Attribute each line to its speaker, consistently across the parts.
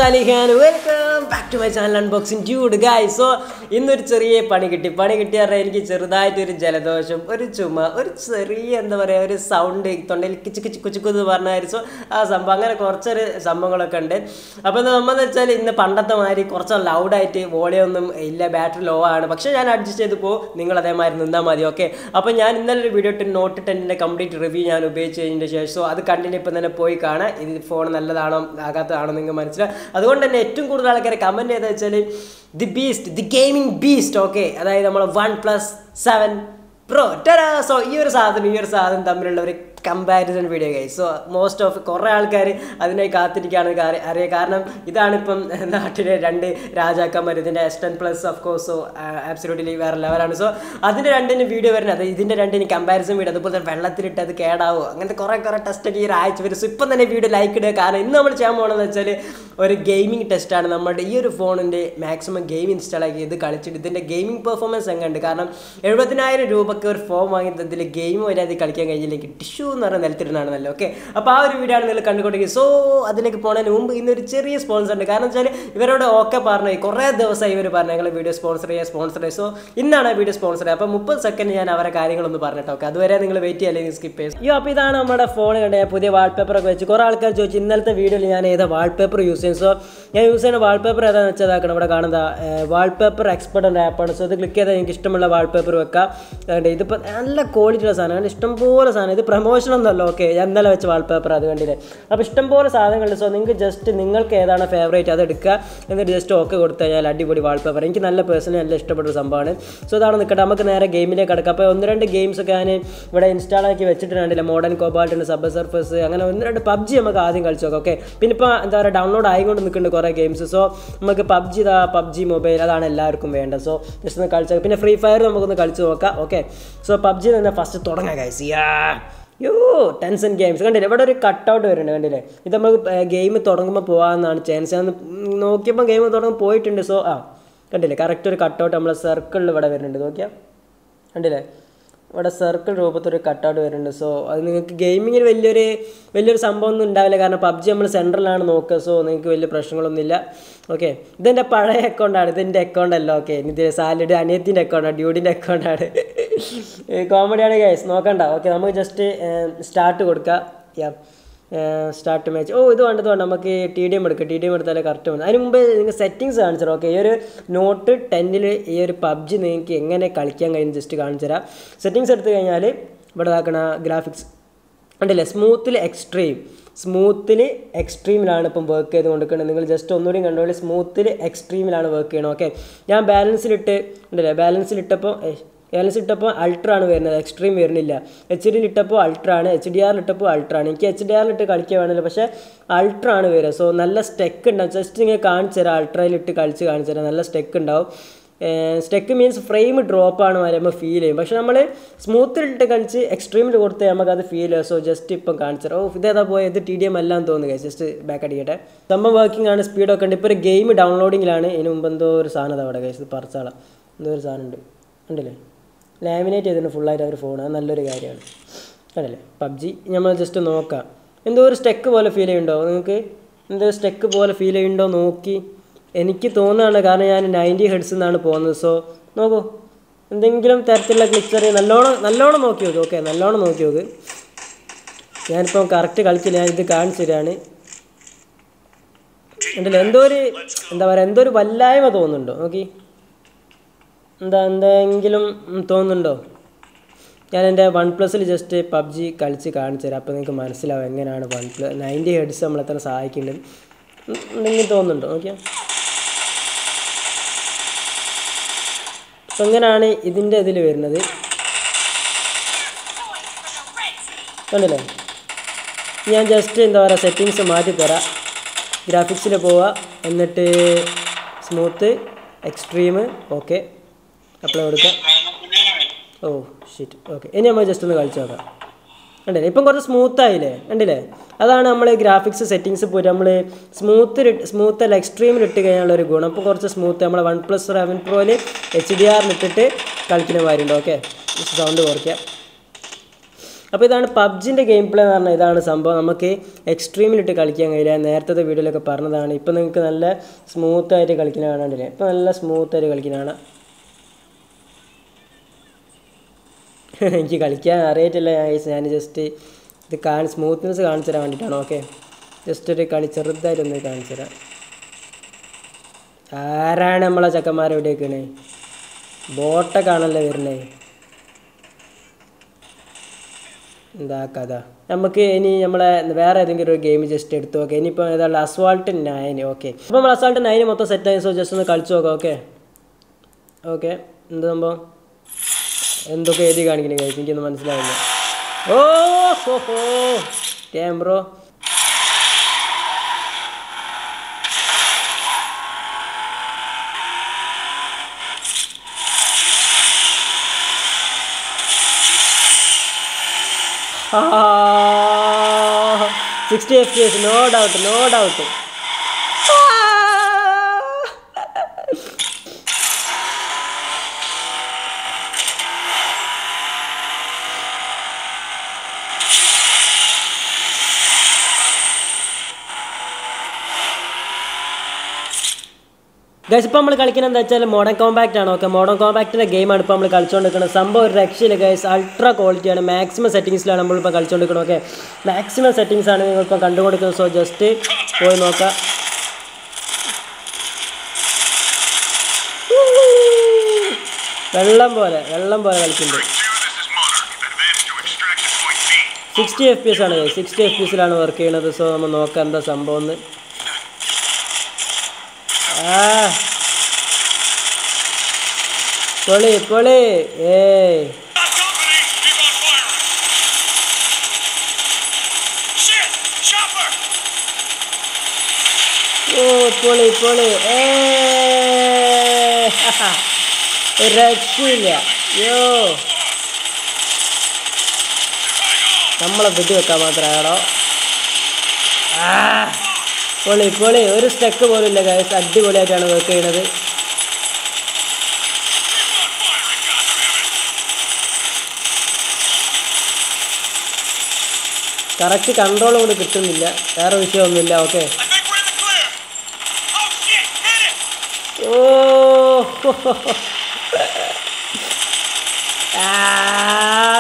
Speaker 1: സാലിഹാൻ welcome back to my channel unboxing dude guys so ഇന്നൊരു ചെറിയ പണി കിട്ടി പണി കിട്ടിയ പറഞ്ഞാൽ എനിക്ക് ചെറുതായിട്ടൊരു ജലദോഷം ഒരു ചുമ ഒരു ചെറിയ എന്താ പറയുക ഒരു സൗണ്ട് തൊണ്ടയിൽ കിച്ച് കിച്ച് കുച്ചുക്കു എന്ന് പറഞ്ഞാൽ സോ ആ സംഭവം അങ്ങനെ കുറച്ചൊരു സംഭവങ്ങളൊക്കെ ഉണ്ട് അപ്പോൾ നമ്മൾ വെച്ചാൽ ഇന്ന് പണ്ടത്തെ മാതിരി കുറച്ച് ലൗഡായിട്ട് വോളിയം ഒന്നും ഇല്ല ബാറ്ററി ലോ ആണ് പക്ഷേ ഞാൻ അഡ്ജസ്റ്റ് ചെയ്ത് പോകും നിങ്ങൾ അതേമാതിരി നിന്നാൽ മതി ഓക്കെ അപ്പോൾ ഞാൻ ഇന്നലെ ഒരു വീഡിയോ ഇട്ട് നോട്ട് ടെന്നിൻ്റെ കംപ്ലീറ്റ് റിവ്യൂ ഞാൻ ഉപയോഗിച്ചതിൻ്റെ ശേഷം അത് കണ്ടിട്ട് ഇപ്പം തന്നെ പോയി കാണാം ഇത് ഫോൺ നല്ലതാണോ ആകാത്തതാണോ നിങ്ങൾക്ക് മനസ്സിലാവും അതുകൊണ്ട് തന്നെ ഏറ്റവും കൂടുതൽ ആൾക്കാർ കമൻറ്റ് ചെയ്താൽ വെച്ചാൽ the beast the gaming beast okay അതായത് നമ്മൾ വൺ പ്ലസ് സെവൻ പ്രോ ടെറാ സോ ഈ ഒരു സാധനം ഈ ഒരു സാധനം തമ്മിലുള്ള ഒരു കമ്പാരിസൺ വീഡിയോ കൈ സോ മോസ്റ്റ് ഓഫ് കുറേ ആൾക്കാർ അതിനായി കാത്തിരിക്കുകയാണ് കാര- അറിയാം കാരണം ഇതാണിപ്പം നാട്ടിലെ രണ്ട് രാജാക്കന്മാർ ഇതിൻ്റെ S ten plus of course so absolutely വേറെ ലെവലാണ് സോ അതിൻ്റെ രണ്ടിന് വീഡിയോ വരുന്നത് അത് ഇതിൻ്റെ രണ്ടിന് കമ്പാരിസൺ വീഡിയോ അതുപോലെ തന്നെ വെള്ളത്തിലിട്ട് അത് കേടാവോ അങ്ങനത്തെ കുറേ കുറേ ടെസ്റ്റ് ഒക്കെ ഈ ഒരു ആഴ്ച വരും സോ ഇപ്പം തന്നെ വീഡിയോ ലൈക്ക് ഇടുക കാരണം ഇന്ന് നമ്മൾ ചെയ്യാൻ പോകണമെന്ന് വെച്ചാൽ ഒരു ഗെയിമിംഗ് ടെസ്റ്റാണ് നമ്മുടെ ഈ ഒരു ഫോണിൻ്റെ മാക്സിമം ഗെയിം ഇൻസ്റ്റാൾ ആക്കി ഇത് കളിച്ചിട്ട് ഇതിൻ്റെ ഗെയിമിംഗ് പെർഫോമൻസ് എങ്ങനെയുണ്ട് കാരണം എഴുപതിനായിരം രൂപയ്ക്ക് ഒരു ഫോൺ വാങ്ങിയത് ഇതിൽ ഗെയിം വരാതെ കളിക്കാൻ കഴിഞ്ഞില്ലെങ്കിൽ ടിഷ്യൂ എന്ന് പറഞ്ഞാൽ നിലത്തിരുന്നാണെന്നല്ലോ ഓക്കെ അപ്പോൾ ആ ഒരു വീഡിയോ ആണ് നിങ്ങൾ കണ്ടുകൊണ്ടിരിക്കുന്നത് സോ അതിലേക്ക് പോകുന്നതിന് മുമ്പ് ഇന്നൊരു ചെറിയ സ്പോൺസർ ഉണ്ട് കാരണം വെച്ചാൽ ഇവരോട് ഓക്കെ പറഞ്ഞു കുറേ ദിവസമായി ഇവർ പറഞ്ഞു ഞങ്ങൾ വീഡിയോ സ്പോൺസർ ചെയ്യുക സ്പോൺസർ ചെയ്യുക സോ ഇന്നാണ് ആ വീഡിയോ സ്പോൺസർ ചെയ്യുക അപ്പോൾ മുപ്പത് സെക്കൻഡ് ഞാൻ അവരെ കാര്യങ്ങളൊന്ന് പറഞ്ഞിട്ട് ഓക്കെ അതുവരെ നിങ്ങൾ വെയിറ്റ് ചെയ്യുക അല്ലെങ്കിൽ സ്കിപ്പ് ചെയ്യും അയ്യോ അപ്പോൾ ഇതാണ് നമ്മുടെ ഫോൺ കണ്ടത് ഞാൻ പുതിയ വാൾപേപ്പർ ഒക്കെ വെച്ച് കുറേ ആൾക്കാർ ചോദിച്ചു ഇന്നലത്തെ വീഡിയോയിൽ ഞാൻ ഏതാ വാൾപേപ്പർ യൂസ് ചെയ്യും സോ ഞാൻ യൂസ് ചെയ്യുന്ന വാൾപേപ്പർ ഏതാണെന്ന് വെച്ചതാക്കണം ഇവിടെ കാണുന്ന വാൾപേപ്പർ എക്സ്പെർട്ട് എന്ന ആപ്പാണ് സോ ഇത് ക്ലിക്ക് ചെയ്താൽ എനിക്ക് ഇഷ്ടമുള്ള വാൾപേപ്പർ വെക്കാം അതുകൊണ്ട് ഇതിപ്പോൾ നല്ല ക്വാളിറ്റിയുള്ള സാധനം കാരണം ഇഷ്ടംപോലെ സാധനം ഇത് പ്രൊമോഷൻ ഒന്നല്ല ഓക്കെ ഞാൻ ഇന്നലെ വെച്ച വാൾപേപ്പർ അത് കണ്ടില്ലേ അപ്പോൾ ഇഷ്ടംപോലെ സാധനങ്ങളുണ്ട് സോ നിങ്ങൾക്ക് ജസ്റ്റ് നിങ്ങൾക്ക് ഏതാണ് ഫേവറേറ്റ് അത് എടുക്കുക എന്നിട്ട് ജസ്റ്റ് ഓക്കെ കൊടുത്തു കഴിഞ്ഞാൽ അടിപൊളി വാൾപേപ്പർ എനിക്ക് നല്ല പേഴ്സണലി നല്ല ഇഷ്ടപ്പെട്ട ഒരു സംഭവമാണ് സോ ഇതാണ് നിൽക്കട്ടെ നമുക്ക് നേരെ ഗെയിമിലേക്ക് കിടക്കാം അപ്പോൾ ഒന്ന് രണ്ട് ഗെയിംസ് ഒക്കെ ഞാൻ ഇവിടെ ഇൻസ്റ്റാൾ ആക്കി വെച്ചിട്ടുണ്ടല്ലേ മോഡേൺ കോബാൾട്ട് ഉണ്ട് സബ് സർഫസ് അങ്ങനെ ഒന്ന് രണ്ട് പബ്ജി നമുക്ക് ആദ്യം കളിച്ചു നോക്കാം ഓക്കെ പിന്നെ ഇപ്പോൾ എന്താ പറയുക ഡൗൺലോഡ് ആയിക്കൊണ്ട് നിൽക്കുന്നുണ്ട് കുറേ ഗെയിംസ് സോ നമുക്ക് പബ്ജി ഇതാ പബ്ജി മൊബൈൽ അതാണ് എല്ലാവർക്കും വേണ്ടത് സോ ജസ്റ്റ് ഒന്ന് കളിച്ചു പിന്നെ ഫ്രീ ഫയർ നമുക്കൊന്ന് കളിച്ച് നോക്കാം ഓക്കെ സോ പബ്ജി തന്നെ ഫസ്റ്റ് തുടങ്ങാം guys yeah yo tension games കണ്ടില്ലേ ഇവിടെ ഒരു കട്ട് ഔട്ട് വരുന്നുണ്ട് കണ്ടില്ലേ ഇത് നമ്മൾ ഗെയിം തുടങ്ങുമ്പോൾ പോകാമെന്നാണ് ചാൻസ് ഞാൻ നോക്കിയപ്പോൾ ഗെയിം തുടങ്ങുമ്പോൾ പോയിട്ടുണ്ട് സോ ആ കണ്ടില്ലേ കറക്റ്റ് ഒരു കട്ട് ഔട്ട് നമ്മളെ സർക്കിളിൽ ഇവിടെ വരുന്നുണ്ട് നോക്കിയാൽ കണ്ടില്ലേ ഇവിടെ സർക്കിൾ രൂപത്തിൽ ഒരു കട്ടൗട്ട് വരുന്നുണ്ട് സോ അത് നിങ്ങൾക്ക് ഗെയിമിങ്ങിൽ വലിയൊരു വലിയൊരു സംഭവം ഒന്നും ഉണ്ടാവില്ല കാരണം പബ്ജി നമ്മൾ സെൻട്രലാണ് നോക്കുക സോ നിങ്ങൾക്ക് വലിയ പ്രശ്നങ്ങളൊന്നുമില്ല ഓക്കെ ഇതെൻ്റെ പഴയ അക്കൗണ്ടാണ് ഇതെൻ്റെ അക്കൗണ്ട് അല്ല ഓക്കെ ഇത് സാലിഡ് അനിയത്തിൻ്റെ അക്കൗണ്ടാണ് ഡ്യൂഡിൻ്റെ അക്കൗണ്ടാണ് കോമഡിയാണ് ഗൈസ് നോക്കണ്ട ഓക്കെ നമുക്ക് ജസ്റ്റ് സ്റ്റാർട്ട് കൊടുക്കുക യാ സ്റ്റാർട്ട് മാച്ച് ഓ ഇത് വേണ്ട ഇത് വേണ്ട നമുക്ക് ടി ഡി എം എടുക്കുക ടി ഡി എം എടുത്താലേ കറക്റ്റ് വന്നു അതിന് മുമ്പ് നിങ്ങൾ സെറ്റിങ്സ് കാണിച്ചു തരാം ഓക്കെ ഈ ഒരു നോട്ട് ടെന്നിൽ ഈ ഒരു പബ്ജി നിങ്ങൾക്ക് എങ്ങനെ കളിക്കാൻ കഴിയും ജസ്റ്റ് കാണിച്ചു തരാം സെറ്റിങ്സ് എടുത്തു കഴിഞ്ഞാൽ ഇവിടെ ഇതാക്കണ ഗ്രാഫിക്സ് ഉണ്ടല്ലേ സ്മൂത്തിൽ എക്സ്ട്രീം സ്മൂത്തിൽ എക്സ്ട്രീമിലാണ് ഇപ്പം വർക്ക് ചെയ്ത് കൊടുക്കുന്നത് നിങ്ങൾ ജസ്റ്റ് ഒന്നുകൂടി കണ്ടോളി സ്മൂത്തിൽ എക്സ്ട്രീമിലാണ് വർക്ക് ചെയ്യണം ഓക്കെ ഞാൻ ബാലൻസിലിട്ട് ഉണ്ടല്ലേ ബാലൻസിലിട്ടപ്പോൾ ബാലൻസ് ഇട്ടപ്പോൾ അൾട്ര ആണ് വരുന്നത് എക്സ്ട്രീം വരുന്നില്ല എച്ച് ഡിയിൽ ഇട്ടപ്പോൾ അൾട്ര ആണ് എച്ച് ഡി ആറിൽ ഇട്ടപ്പോൾ അൾട്ര ആണ് എനിക്ക് എച്ച് ഡി ആറിൽ ഇട്ട് കളിക്കുക വേണമല്ലോ പക്ഷേ അൾട്ര ആണ് വരിക സോ നല്ല സ്റ്റെക്ക് ഉണ്ടാവും ജസ്റ്റ് ഇങ്ങനെ കാണിച്ചു തരാം അൾട്രയിൽ ഇട്ട് കളിച്ച് കാണിച്ചു തരാം നല്ല സ്റ്റെക്ക് ഉണ്ടാവും സ്റ്റെക്ക് മീൻസ് ഫ്രെയിം ഡ്രോപ്പ് ആണ് വരുമ്പോൾ ഫീൽ ചെയ്യും പക്ഷെ നമ്മൾ സ്മൂത്തിലിട്ട് കളിച്ച് എക്സ്ട്രീമിൽ കൊടുത്ത് നമുക്ക് അത് ഫീൽ ചെയ്യും സോ ജസ്റ്റ് ഇപ്പം കാണിച്ചു തരാം ഓ ഇതേതാ പോയത് ഇത് ടി ഡി എം അല്ലാന്ന് തോന്നുക ജസ്റ്റ് ബാക്ക് അടിക്കട്ടെ സംഭവം വർക്കിംഗ് ആണ് സ്പീഡൊക്കെ ഉണ്ട് ഇപ്പോൾ ഒരു ഗെയിം ഡൗൺലോഡിങ്ങിലാണ് ഇതിന് മുമ്പ് എന്തോ ഒരു സാധനം അവിടെ കഴിച്ച് ഇത് പറിച്ചാളാം എന്തോ ഒരു സാധനം ഉണ്ട് ഉണ്ടല്ലേ ലാമിനേറ്റ് ചെയ്തിട്ടുണ്ട് ഫുള്ളായിട്ട് അവർ ഫോൺ അത് നല്ലൊരു കാര്യമാണ് അതല്ലേ പബ്ജി നമ്മൾ ജസ്റ്റ് നോക്കാം എന്തോ ഒരു സ്റ്റെക്ക് പോലെ ഫീൽ ചെയ്യുന്നുണ്ടോ നിങ്ങൾക്ക് എന്തോ സ്റ്റെക്ക് പോലെ ഫീൽ ചെയ്യുന്നുണ്ടോ നോക്കി എനിക്ക് തോന്നുകയാണ് കാരണം ഞാൻ നയൻറ്റി ഹെഡ്സ് എന്നാണ് പോകുന്നത് സോ നോക്കൂ എന്തെങ്കിലും തരത്തിലുള്ള ക്ലിച്ചർ നല്ലോണം നല്ലോണം നോക്കി നോക്ക് ഓക്കെ നല്ലോണം നോക്കി നോക്ക് ഞാനിപ്പം കറക്റ്റ് കളിച്ചില്ല ഞാൻ ഇത് കാണിച്ചു തരാണ് ഉണ്ടല്ലോ എന്തോ ഒരു എന്താ പറയുക എന്തോ ഒരു വല്ലായ്മ തോന്നുന്നുണ്ടോ നോക്കി എന്താ എന്തെങ്കിലും തോന്നുന്നുണ്ടോ ഞാൻ എൻ്റെ വൺ പ്ലസ്സിൽ ജസ്റ്റ് പബ്ജി കളിച്ച് കാണിച്ചു തരാം അപ്പോൾ നിങ്ങൾക്ക് മനസ്സിലാവും എങ്ങനെയാണ് വൺ പ്ലസ് നയൻറ്റി ഹെഡ്സ് നമ്മളെത്ര സഹായിക്കുന്നുണ്ട് എന്തെങ്കിലും തോന്നുന്നുണ്ടോ നോക്കിയാൽ അപ്പോൾ എങ്ങനെയാണ് ഇതിൻ്റെ ഇതിൽ വരുന്നത് കണ്ടില്ലേ ഞാൻ ജസ്റ്റ് എന്താ പറയുക സെറ്റിങ്സ് മാറ്റി തരാം ഗ്രാഫിക്സിൽ പോവുക എന്നിട്ട് സ്മൂത്ത് എക്സ്ട്രീം ഓക്കെ അപ്ലൈ കൊടുക്കുക ഓ ഷിറ്റ് ഓക്കെ ഇനി നമ്മൾ ജസ്റ്റ് ഒന്ന് കളിച്ചു നോക്കാം കണ്ടില്ലേ ഇപ്പം കുറച്ച് സ്മൂത്ത് ആയില്ലേ കണ്ടില്ലേ അതാണ് നമ്മൾ ഗ്രാഫിക്സ് സെറ്റിങ്സ് പോയിട്ട് നമ്മൾ സ്മൂത്ത് സ്മൂത്ത് അല്ല എക്സ്ട്രീമിൽ ഇട്ട് കഴിഞ്ഞാലുള്ള ഒരു ഗുണം അപ്പോൾ കുറച്ച് സ്മൂത്ത് നമ്മൾ വൺ പ്ലസ് സെവൻ പ്രോയിൽ എച്ച് ഡി ആറിൽ ഇട്ടിട്ട് കളിക്കുന്ന കാര്യമുണ്ട് ഓക്കെ സൗണ്ട് കുറയ്ക്കാം അപ്പോൾ ഇതാണ് പബ്ജിൻ്റെ ഗെയിം പ്ലേ എന്ന് പറഞ്ഞാൽ ഇതാണ് സംഭവം നമുക്ക് എക്സ്ട്രീമിലിട്ട് കളിക്കാൻ കഴിയില്ല നേരത്തെ വീഡിയോയിലൊക്കെ പറഞ്ഞതാണ് ഇപ്പോൾ നിങ്ങൾക്ക് നല്ല സ്മൂത്തായിട്ട് കളിക്കുന്ന കാണാണ്ടില്ലേ ഇപ്പോൾ നല്ല സ്മൂത്തായിട്ട് കളിക്കുന്ന കാണാം എനിക്ക് കളിക്കാൻ അറിയത്തില്ല guys. ഞാൻ ജസ്റ്റ് ഇത് കാണി സ്മൂത്ത്നെസ് കാണിച്ചു തരാൻ വേണ്ടിയിട്ടാണ് ഓക്കെ ജസ്റ്റ് ഒരു കളി ചെറുതായിട്ടൊന്ന് കാണിച്ചു തരാം ആരാണ് നമ്മളെ ചക്കന്മാർ എവിടെയൊക്കെയാണ് ബോട്ടൊക്കെ ആണല്ലോ വരുന്നേ എന്താ കഥ നമുക്ക് ഇനി നമ്മളെ വേറെ ഏതെങ്കിലും ഒരു ഗെയിം ജസ്റ്റ് എടുത്തു നോക്കാം ഇനിയിപ്പോൾ ഏതാണ് അസ്വാൾട്ട് നയൻ ഓക്കെ അപ്പോൾ നമ്മൾ അസ്വാൾട്ട് നയൻ മൊത്തം സെറ്റ് ആയി സോ ജസ്റ്റ് ഒന്ന് കളിച്ചു നോക്കാം ഓക്കെ ഓക്കെ എന്ത് സംഭവം എന്തൊക്കെ എഴുതി കാണിക്കണേ കഴിച്ച് എനിക്കൊന്നും മനസ്സിലാവില്ല ഓ ഹോ ഹോ ടേം bro sixty F P S no doubt no doubt guys ഇപ്പോൾ നമ്മൾ കളിക്കുന്നത് എന്താ വെച്ചാൽ മോഡേൺ കോമ്പാക്റ്റ് ആണ് ഓക്കെ മോഡേൺ കോമ്പാക്റ്റിൻ്റെ ഗെയിമാണ് ഇപ്പോൾ നമ്മൾ കളിച്ചുകൊണ്ടിരിക്കുന്നത് സംഭവം ഒരു രക്ഷയില്ല ഗൈസ് അൾട്രാ ക്വാളിറ്റിയാണ് മാക്സിമം സെറ്റിങ്സിലാണ് നമ്മളിപ്പോൾ കളിച്ചുകൊണ്ടിരിക്കുന്നത് ഓക്കെ മാക്സിമം സെറ്റിങ്സ് ആണ് നിങ്ങളിപ്പോൾ കണ്ടുകൊടുക്കുന്നത് സോ ജസ്റ്റ് പോയി നോക്കാം വെള്ളം പോലെ വെള്ളം പോലെ കളിക്കുന്നുണ്ട്
Speaker 2: Two, this is Monarch. Advance to extraction point B.
Speaker 1: Sixty F P S ആണ് സിക്സ്റ്റി എഫ് പി എസിലാണ് വർക്ക് ചെയ്യുന്നത് സോ നമ്മൾ നോക്കാം എന്താ സംഭവം എന്ന് ആ പൊളി പൊളി ഏയ്
Speaker 2: Got company! Keep on firing! Shit! Chopper!
Speaker 1: ഓ പൊളി പൊളി ഏ ഒരു രക്ഷയില്ല യോ നമ്മളെ വെടി വെക്കാൻ മാത്രമാണോ ആ പൊളി പൊളി ഒരു സ്റ്റെക്ക് പോലും ഇല്ല ഗൈസ് അടിപൊളിയായിട്ടാണ് വർക്ക് ചെയ്യുന്നത് കറക്റ്റ് കൺട്രോൾ കൊണ്ട് കിട്ടുന്നില്ല വേറെ വിഷയമൊന്നുമില്ല okay
Speaker 2: I think we're in the clear! Oh shit! Hit it!
Speaker 1: Oh ah.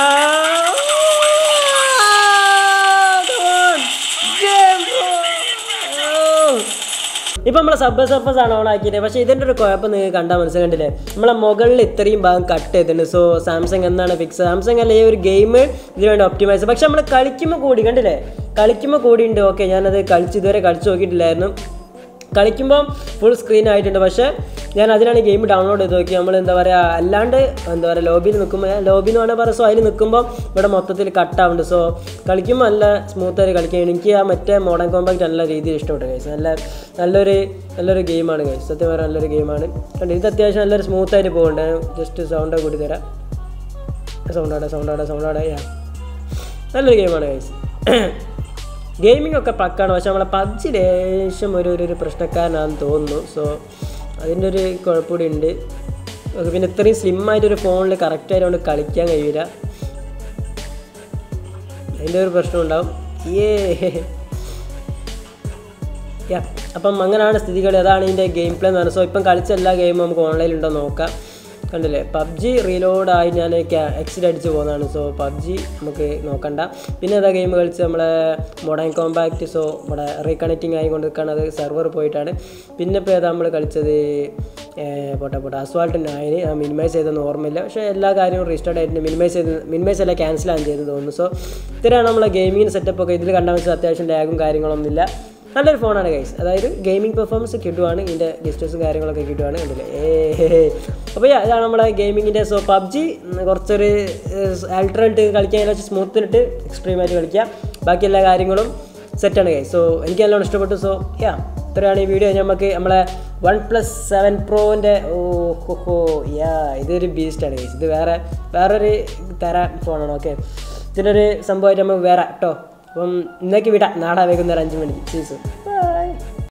Speaker 1: Come on. Game on. ഇപ്പം നമ്മളെ സബ് സർഫസ് ആണ് ഓൺ ആക്കിയത് പക്ഷേ ഇതിൻ്റെ ഒരു കുഴപ്പം നിങ്ങൾക്ക് കണ്ടാൽ മനസ്സിലാകണ്ടില്ലേ നമ്മളെ മുകളിൽ ഇത്രയും ഭാഗം കട്ട് ചെയ്തിട്ടുണ്ട് സോ സാംസങ് എന്നാണ് ഫിക്സ് സാംസങ് അല്ല ഈ ഒരു ഗെയിം ഇതിന് വേണ്ടി ഒപ്റ്റിമൈസ് പക്ഷെ നമ്മൾ കളിക്കുമ്പോൾ കൂടി കണ്ടില്ലേ കളിക്കുമ്പോൾ കൂടി ഉണ്ട് ഓക്കെ ഞാനത് കളിച്ച് ഇതുവരെ കളിച്ച് നോക്കിയിട്ടില്ലായിരുന്നു കളിക്കുമ്പോൾ ഫുൾ സ്ക്രീൻ ആയിട്ടുണ്ട് പക്ഷേ ഞാൻ അതിനാണ് ഗെയിം ഡൗൺലോഡ് ചെയ്ത് നോക്കി നമ്മൾ എന്താ പറയുക അല്ലാണ്ട് എന്താ പറയുക ലോബിയിൽ നിൽക്കുമ്പോൾ ലോബി എന്ന് പറഞ്ഞാൽ പറയാം സോ അതിൽ നിൽക്കുമ്പോൾ ഇവിടെ മൊത്തത്തിൽ കട്ടാവുന്നുണ്ട് സോ കളിക്കുമ്പോൾ നല്ല സ്മൂത്തായിട്ട് കളിക്കാൻ എനിക്ക് ആ മറ്റേ മോഡേൺ കോമ്പാക്റ്റ് നല്ല രീതിയിൽ ഇഷ്ടപ്പെട്ടു കൈസ് നല്ല നല്ലൊരു നല്ലൊരു ഗെയിമാണ് കൈസ് സത്യം പറയാൻ നല്ലൊരു ഗെയിമാണ് കണ്ട് ഇത് അത്യാവശ്യം നല്ലൊരു സ്മൂത്തായിട്ട് പോകുന്നുണ്ട് ജസ്റ്റ് സൗണ്ട് കൂടി തരാം സൗണ്ട് ആടെ സൗണ്ട് ആടെ സൗണ്ട് ആടെ യാ നല്ലൊരു ഗെയിമാണ് ഗൈസ് ഗെയിമിംഗ് ഒക്കെ പക്കാണ് പക്ഷെ നമ്മളെ പബ്ജി ലേശം ഒരു ഒരു- ഒരു പ്രശ്നക്കാരനാണെന്ന് തോന്നുന്നു സോ അതിൻ്റെ ഒരു കുഴപ്പകൂടി ഉണ്ട് ഓക്കെ, പിന്നെ ഇത്രയും സ്ലിം ആയിട്ടൊരു ഫോണിൽ കറക്റ്റ് ആയതുകൊണ്ട് കളിക്കാൻ കഴിയില്ല അതിൻ്റെ ഒരു പ്രശ്നം ഉണ്ടാവും ഏ യാ അപ്പം അങ്ങനെയാണ് സ്ഥിതികൾ അതാണ് ഇതിൻ്റെ ഗെയിം പ്ലേ എന്ന് പറഞ്ഞത് സോ ഇപ്പം കളിച്ച എല്ലാ ഗെയിമും നമുക്ക് ഓൺലൈനിൽ ഉണ്ടോ നോക്കാം കണ്ടില്ലേ പബ്ജി റീലോഡായി ഞാൻ എക്സിറ്റ് അടിച്ച് പോകുന്നതാണ് സോ പബ്ജി നമുക്ക് നോക്കണ്ട പിന്നെ ഏതാ ഗെയിം കളിച്ച് നമ്മളെ മോഡേൺ കോമ്പാക്റ്റ് സോ ഇവിടെ റീകണക്റ്റിംഗ് ആയിക്കൊണ്ട് നിൽക്കുകയാണ് അത് സെർവർ പോയിട്ടാണ് പിന്നെ ഇപ്പോൾ ഏതാ നമ്മൾ കളിച്ചത് ഏർ പോട്ടെ പോട്ടെ അസ്വാൾട്ട് നയന് മിനിമൈസ് ചെയ്തെന്ന് ഓർമ്മയില്ല പക്ഷേ എല്ലാ കാര്യവും റീസ്റ്റാർട്ട് ആയിട്ടുണ്ട് മിനിമൈസ് ചെയ്ത് മിനിമൈസ് എല്ലാം ക്യാൻസലാണ് ചെയ്ത് തോന്നുന്നു സോ ഇത്രയാണ് നമ്മളെ ഗെയിമിങ്ങിന് സെറ്റപ്പ് ഒക്കെ ഇതിൽ കണ്ടാൽ വെച്ചാൽ അത്യാവശ്യം ലാഗും കാര്യങ്ങളൊന്നുമില്ല നല്ലൊരു ഫോണാണ് ഗൈസ് അതായത് ഗെയിമിംഗ് പെർഫോമൻസ് കിട്ടുവാണ് ഇതിൻ്റെ ഡിസ്റ്റൻസും കാര്യങ്ങളൊക്കെ കിട്ടുവാണ് കണ്ടില്ലേ ഏ അപ്പോൾ ഇതാണ് നമ്മുടെ ഗെയിമിങ്ങിൻ്റെ സോ പബ്ജി കുറച്ചൊരു അൾട്രയിട്ട് കളിക്കാൻ കുറച്ച് സ്മൂത്തിലിട്ട് എക്സ്ട്രീമായിട്ട് കളിക്കുക ബാക്കി എല്ലാ കാര്യങ്ങളും സെറ്റാണ് ഗൈസ് സോ എനിക്ക് നല്ലോണം ഇഷ്ടപ്പെട്ടു സോ യാ ഇത്രയാണ് ഈ വീഡിയോ നമുക്ക് നമ്മളെ വൺ പ്ലസ് സെവൻ പ്രോൻ്റെ ഓ ഹോ ഹോ യാ ഇതൊരു ബീസ്റ്റാണ് ഗൈസ് ഇത് വേറെ വേറൊരു തരം ഫോണാണ് ഓക്കെ ഇതിനൊരു സംഭവമായിട്ട് നമുക്ക് വേറെ കേട്ടോ അപ്പം ഇന്നേക്ക് വിടാം നാളെ വൈകുന്നേരം അഞ്ച് മണിക്ക് സീസൺ